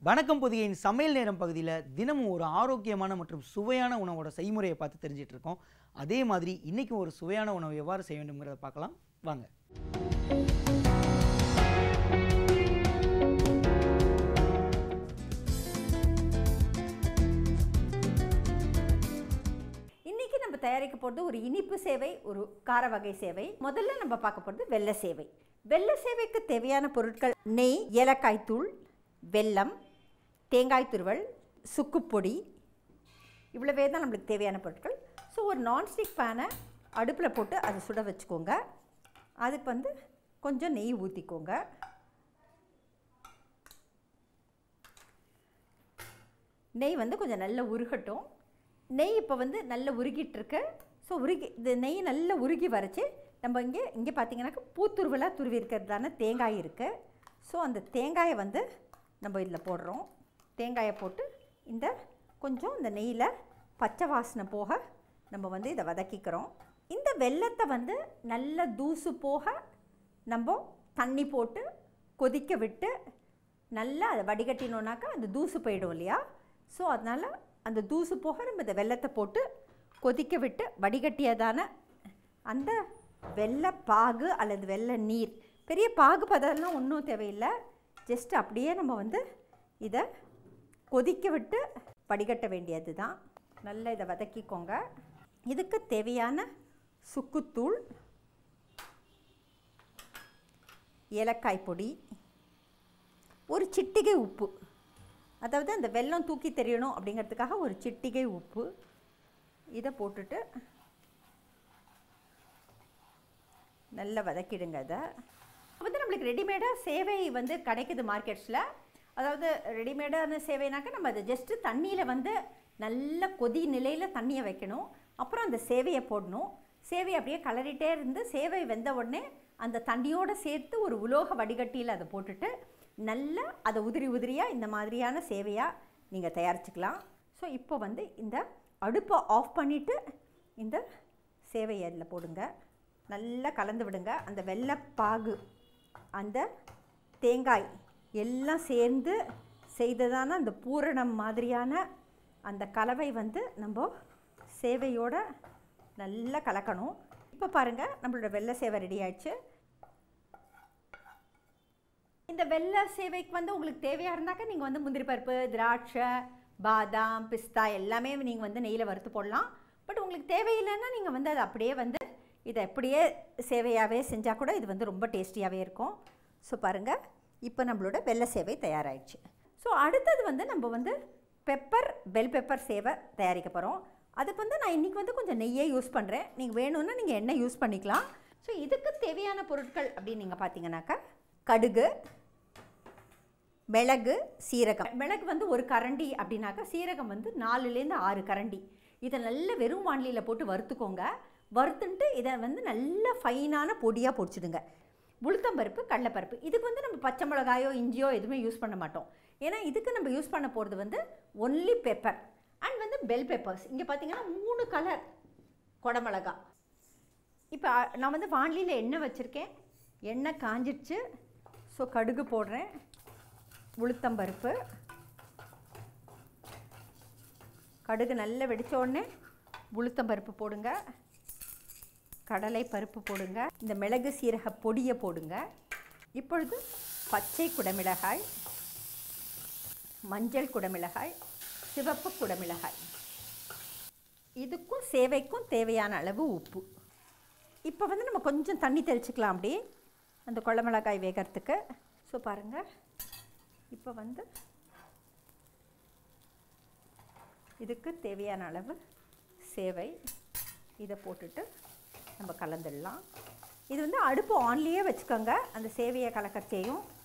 வணக்கம் புதியின் சமையல் நேரம் பகுதியில் தினமும் ஒரு ஆரோக்கியமான மற்றும் சுவையான உணவோட செய்முறையை பார்த்து தெரிஞ்சிட்டு இருக்கோம் அதே மாதிரி இன்றைக்கும் ஒரு சுவையான உணவை எவ்வாறு செய்ய வேண்டும்ங்கிறத பார்க்கலாம் வாங்க இன்னைக்கு நம்ம தயாரிக்க போகிறது ஒரு இனிப்பு சேவை ஒரு கார வகை சேவை முதல்ல நம்ம பார்க்க போகிறது வெள்ளை சேவை வெள்ளை சேவைக்கு தேவையான பொருட்கள் நெய் ஏலக்காய் தூள் வெல்லம் தேங்காய் துருவல் சுக்குப்பொடி இவ்வளவே தான் நம்மளுக்கு தேவையான பொருட்கள் ஸோ ஒரு நான்ஸ்டிக் பேனை அடுப்பில் போட்டு அதை சுட வச்சுக்கோங்க அதுக்கு வந்து கொஞ்சம் நெய் ஊற்றிக்கோங்க நெய் வந்து கொஞ்சம் நல்லா உருகட்டும் நெய் இப்போ வந்து நல்லா உருகிட்டு இருக்கு ஸோ உருகி இது நெய் நல்லா உருகி வரைச்சி நம்ம இங்கே இங்கே பார்த்தீங்கன்னாக்கா பூத்துருவலாக துருவி இருக்கிறதான தேங்காய் இருக்குது ஸோ அந்த தேங்காயை வந்து நம்ம இதில் போடுறோம் தேங்காயை போட்டு இந்த கொஞ்சம் இந்த நெய்யில் பச்சை வாசனை போக நம்ம வந்து இதை வதக்கிக்கிறோம் இந்த வெல்லத்தை வந்து நல்ல தூசு போக நம்ம தண்ணி போட்டு கொதிக்க விட்டு நல்லா அதை வடிகட்டினோன்னாக்கா அந்த தூசு போயிடும் இல்லையா ஸோ அதனால் அந்த தூசு போக நம்ம இந்த வெல்லத்தை போட்டு கொதிக்க விட்டு வடிகட்டியதான அந்த வெள்ளை பாகு அல்லது வெள்ளை நீர் பெரிய பாகு பதம்லாம் ஒன்றும் தேவையில்லை ஜஸ்ட் அப்படியே நம்ம வந்து இதை கொதிக்க விட்டு வடிகட்ட வேண்டியது தான் நல்லா இதை வதக்கிக்கோங்க இதுக்கு தேவையான சுக்குத்தூள் ஏலக்காய் பொடி ஒரு சிட்டிகை உப்பு அதாவது அந்த வெல்லம் தூக்கி தெரியணும் அப்படிங்கிறதுக்காக ஒரு சிட்டிகை உப்பு இதை போட்டுட்டு நல்லா வதக்கிடுங்க அதை வந்து நம்மளுக்கு ரெடிமேடாக சேவை வந்து கிடைக்குது மார்க்கெட்ஸில் அதாவது ரெடிமேடான சேவைனாக்கா நம்ம அதை ஜஸ்ட்டு தண்ணியில் வந்து நல்ல கொதி நிலையில் தண்ணியை வைக்கணும் அப்புறம் அந்த சேவையை போடணும் சேவையை அப்படியே கலரிட்டே இருந்து சேவை வெந்த உடனே அந்த தண்ணியோடு சேர்த்து ஒரு உலோக வடிகட்டியில் அதை போட்டுட்டு நல்லா அதை உதிரி உதிரியாக இந்த மாதிரியான சேவையாக நீங்கள் தயாரிச்சுக்கலாம் ஸோ இப்போ வந்து இந்த அடுப்பை ஆஃப் பண்ணிவிட்டு இந்த சேவையை அதில் போடுங்க நல்லா கலந்து விடுங்க அந்த வெள்ளைப்பாகு அந்த தேங்காய் எல்லாம் சேர்ந்து செய்ததான அந்த பூரணம் மாதிரியான அந்த கலவை வந்து நம்ம சேவையோட நல்லா கலக்கணும் இப்போ பாருங்கள் நம்மளோட வெள்ளை சேவை ரெடி ஆயிடுச்சு இந்த வெள்ளை சேவைக்கு வந்து உங்களுக்கு தேவையாக இருந்தாக்கா நீங்கள் வந்து முந்திரி பருப்பு திராட்சை பாதாம் பிஸ்தா எல்லாமே நீங்கள் வந்து நெய்யில் வறுத்து போடலாம் பட் உங்களுக்கு தேவையில்லைன்னா நீங்கள் வந்து அதை அப்படியே வந்து இதை அப்படியே சேவையாகவே செஞ்சால் கூட இது வந்து ரொம்ப டேஸ்டியாகவே இருக்கும் ஸோ பாருங்கள் இப்போ நம்மளோட வெள்ளை சேவை தயாராகிடுச்சு ஸோ அடுத்தது வந்து நம்ம வந்து பெப்பர் பெல் பெப்பர் சேவை தயாரிக்க போகிறோம் அதுக்கு வந்து நான் இன்றைக்கி வந்து கொஞ்சம் நெய்யே யூஸ் பண்ணுறேன் நீங்கள் வேணும்னா நீங்கள் எண்ணெய் யூஸ் பண்ணிக்கலாம் ஸோ இதுக்கு தேவையான பொருட்கள் அப்படின்னு நீங்கள் பார்த்தீங்கன்னாக்கா கடுகு மிளகு சீரகம் மிளகு வந்து ஒரு கரண்டி அப்படின்னாக்கா சீரகம் வந்து நாலுலேருந்து ஆறு கரண்டி இதை நல்ல வெறும் வானிலையில் போட்டு வறுத்துக்கோங்க வறுத்துன்ட்டு இதை வந்து நல்ல ஃபைனான பொடியாக பொடிச்சிடுங்க உளுத்தம்பருப்பு கடலப்பருப்பு இதுக்கு வந்து நம்ம பச்சை மிளகாயோ இஞ்சியோ எதுவுமே யூஸ் பண்ண மாட்டோம் ஏன்னா இதுக்கு நம்ம யூஸ் பண்ண போகிறது வந்து ஒன்லி பெப்பர் அண்ட் வந்து பெல் பெப்பர்ஸ் இங்கே பார்த்தீங்கன்னா மூணு கலர் குடமிளகா இப்போ நான் வந்து வானிலையில் எண்ணெய் வச்சுருக்கேன் எண்ணெய் காஞ்சிடுச்சு ஸோ கடுகு போடுறேன் உளுத்தம்பருப்பு கடுகு நல்லா வெடிச்ச உடனே உளுத்தம்பருப்பு போடுங்க கடலை பருப்பு போடுங்க இந்த மிளகு சீரக பொடியை போடுங்க இப்பொழுது பச்சை குடமிளகாய் மஞ்சள் குடமிளகாய் சிவப்பு குடமிளகாய் இதுக்கும் சேவைக்கும் தேவையான அளவு உப்பு இப்போ வந்து நம்ம கொஞ்சம் தண்ணி தெளிச்சுக்கலாம் அப்படி அந்த குழமிளகாய் வேகிறதுக்கு ஸோ பாருங்கள் இப்போ வந்து இதுக்கு தேவையான அளவு சேவை இதை போட்டுட்டு நம்ம கலந்துடலாம் இது வந்து அடுப்பு ஆன்லேயே வச்சுக்கோங்க அந்த சேவையை கலக்கச்சேயும்